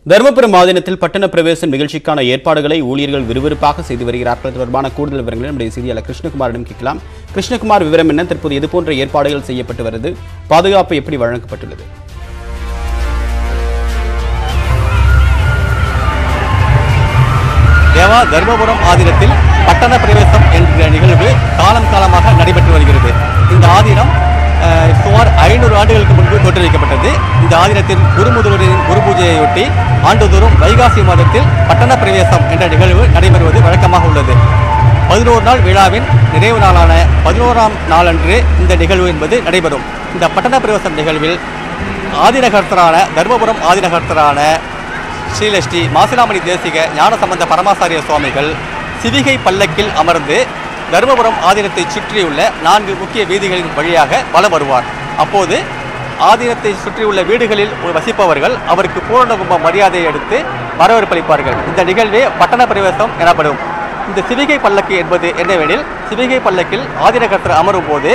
தருமபுரம் மாநிலத்தில் பட்டண பிரவேசம் நிகழ்ச்சிக்கான ஏற்பாடுகளை ஊழியர்கள் விறுவிறுப்பாக செய்து வருகிறார்கள் தொடர்பான கூடுதல் விவரங்களை நம்முடைய செய்தியாளர் கிருஷ்ணகுமாரிடம் கேட்கலாம் கிருஷ்ணகுமார் விவரம் என்ன தற்போது இதுபோன்ற ஏற்பாடுகள் செய்யப்பட்டு வருது பாதுகாப்பு எப்படி வழங்கப்பட்டுள்ளது தேவா தர்மபுரம் ஆதீனத்தில் பட்டண பிரவேசம் என்ற நிகழ்வு காலம் காலமாக நடைபெற்று வருகிறது இந்த ஆதீனம் அஹ், சுமார் ஐநூறு ஆண்டுகளுக்கு முன்பு தோற்றுவிக்கப்பட்டது இந்த ஆதீனத்தின் குருமுதல்வரின் குரு பூஜையையொட்டி ஆண்டுதோறும் வைகாசி மாதத்தில் பட்டண பிரவேசம் என்ற நிகழ்வு நடைபெறுவது வழக்கமாக உள்ளது பதினோரு நாள் விழாவின் நிறைவு நாளான பதினோராம் நாளன்று இந்த நிகழ்வு என்பது நடைபெறும் இந்த பட்டண பிரவேசம் நிகழ்வில் ஆதிநகர்த்தரான தர்மபுரம் ஆதிநகர்த்தரான ஸ்ரீலஸ்ரீ மாசிலாமணி தேசிக ஞானசம்பந்த பரமாசாரிய சுவாமிகள் சிவிகை பல்லக்கில் அமர்ந்து தருமபுரம் ஆதீனத்தை சுற்றியுள்ள நான்கு முக்கிய வீதிகளின் வழியாக வலம் வருவார் அப்போது ஆதீனத்தை சுற்றியுள்ள வீடுகளில் வசிப்பவர்கள் அவருக்கு பூரண கும்ப மரியாதையை எடுத்து வரவேற்பளிப்பார்கள் இந்த நிகழ்வே பட்டண பிரவேசம் எனப்படும் இந்த சிவிகை பல்லக்கு என்பது என்னவெனில் சிவிகை பல்லக்கில் ஆதீனகர்த்தர் அமரும் போது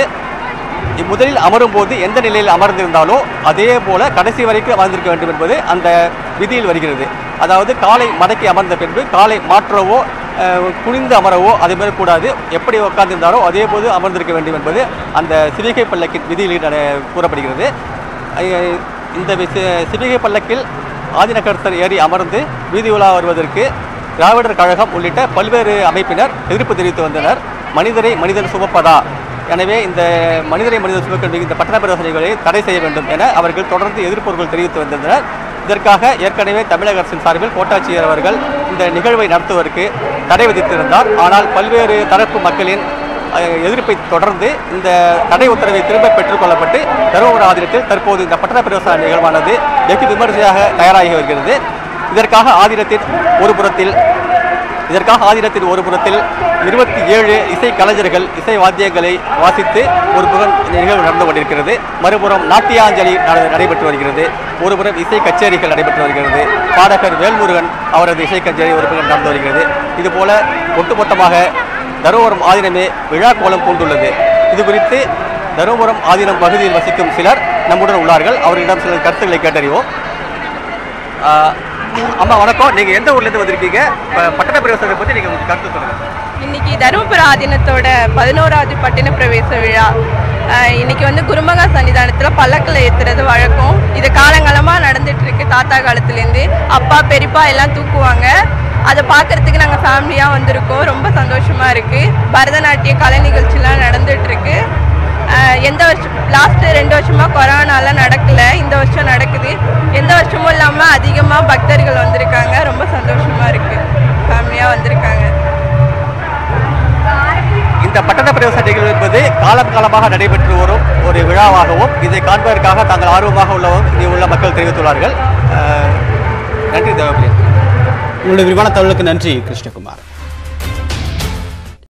முதலில் அமரும் போது எந்த நிலையில் அமர்ந்திருந்தாலோ அதே போல கடைசி வரைக்கும் அமர்ந்திருக்க வேண்டும் என்பது அந்த விதியில் வருகிறது அதாவது காலை மடக்கி அமர்ந்த பின்பு காலை மாற்றவோ அஹ், குனிந்து அமரவோ அதே மாதிரி கூடாது எப்படி உட்கார்ந்திருந்தாரோ அதே போது அமர்ந்திருக்க வேண்டும் என்பது அந்த சிவிகை பல்லக்கின் விதியில் நட- கூறப்படுகிறது அஹ், இந்த வி- சி- சிவிகை பல்லக்கில் ஆதினகர்த்தர் ஏறி அமர்ந்து வீதி உலா வருவதற்கு திராவிடர் கழகம் உள்ளிட்ட பல்வேறு அமைப்பினர் எதிர்ப்பு தெரிவித்து வந்தனர் மனிதரை மனிதன் சுமப்பதா எனவே இந்த மனிதரை மனிதன் சுமக்க இந்த பட்டண பிரதேசங்களை தடை செய்ய வேண்டும் என அவர்கள் தொடர்ந்து எதிர்ப்புகள் தெரிவித்து வந்தனர் இதற்காக ஏற்கனவே தமிழக அரசின் சார்பில் கோட்டாட்சியர் அவர்கள் இந்த நிகழ்வை நடத்துவதற்கு தடை விதித்திருந்தார் ஆனால் பல்வேறு தரப்பு மக்களின் அஹ், எதிர்ப்பை தொடர்ந்து இந்த தடை உத்தரவை திரும்ப பெற்றுக்கொள்ளப்பட்டு தருமபுரம் ஆதீனத்தில் தற்போது இந்த பட்டண பிரவேச நிகழ்வானது வெகு விமர்சையாக தயாராகி வருகிறது இதற்காக ஆதீனத்தின் ஒரு புறத்தில் இதற்காக ஆதீனத்தின் ஒரு புறத்தில் இருபத்தி ஏழு இசை கலைஞர்கள் இசை வாத்தியங்களை வாசித்து ஒரு புறம் இந்த நிகழ்வு நடந்து கொண்டிருக்கிறது மறுபுறம் நாட்டியாஞ்சலி நட- நடைபெற்று வருகிறது ஒருபுறம் இசை கச்சேரிகள் நடைபெற்று வருகிறது பாடகர் வேல்முருகன் அவரது இசை கச்சேரி ஒரு புறம் நடந்து வருகிறது இதுபோல ஒட்டுமொத்தமாக தருமபுரம் ஆதீனமே விழா கோலம் பூண்டுள்ளது இது குறித்து தருமபுரம் ஆதீனம் பகுதியில் வசிக்கும் சிலர் நம்முடன் உள்ளார்கள் அவர்களிடம் சில கருத்துக்களை கேட்டறிவோம் ஆஹ், அம்மா வணக்கம் நீங்க எந்த ஊர்ல இருந்து வந்திருக்கீங்க ப- பட்டண பிரவேசத்தை பத்தி நீங்க உங்க கருத்து சொல்லுங்க இன்னைக்கு தருமபுர ஆதீனத்தோட பதினோராவது பட்டின பிரவேச விழா அஹ் இன்னைக்கு வந்து குருமகா சன்னிதானத்தில் பல்லக்கில் ஏற்றுறது வழக்கம் இது காலங்காலமாக நடந்துட்டு இருக்கு தாத்தா காலத்துலேருந்து அப்பா பெரியப்பா எல்லாம் தூக்குவாங்க அதை பார்க்கறதுக்கு நாங்கள் ஃபேமிலியாக வந்திருக்கோம் ரொம்ப சந்தோஷமாக இருக்குது பரதநாட்டிய கலை நிகழ்ச்சிலாம் நடந்துட்டு இருக்கு அஹ் எந்த வருஷம் லாஸ்ட்டு ரெண்டு வருஷமாக கொரோனால நடக்கல இந்த வருஷம் நடக்குது எந்த வருஷமும் இல்லாமல் அதிகமாக பக்தர்கள் வந்திருக்காங்க ரொம்ப சந்தோஷமாக இருக்குது ஃபேமிலியாக வந்திருக்காங்க இந்த பட்டண பிரவேச நிகழ்வு என்பது காலம் காலமாக நடைபெற்று வரும் ஒரு விழாவாகவும் இதை காண்பதற்காக தாங்கள் ஆர்வமாக உள்ளவும் இங்கே உள்ள மக்கள் தெரிவித்துள்ளார்கள் ஆஹ், நன்றி தேவபிரியன் உங்களுடைய விரிவான தகவலுக்கு நன்றி கிருஷ்ணகுமார்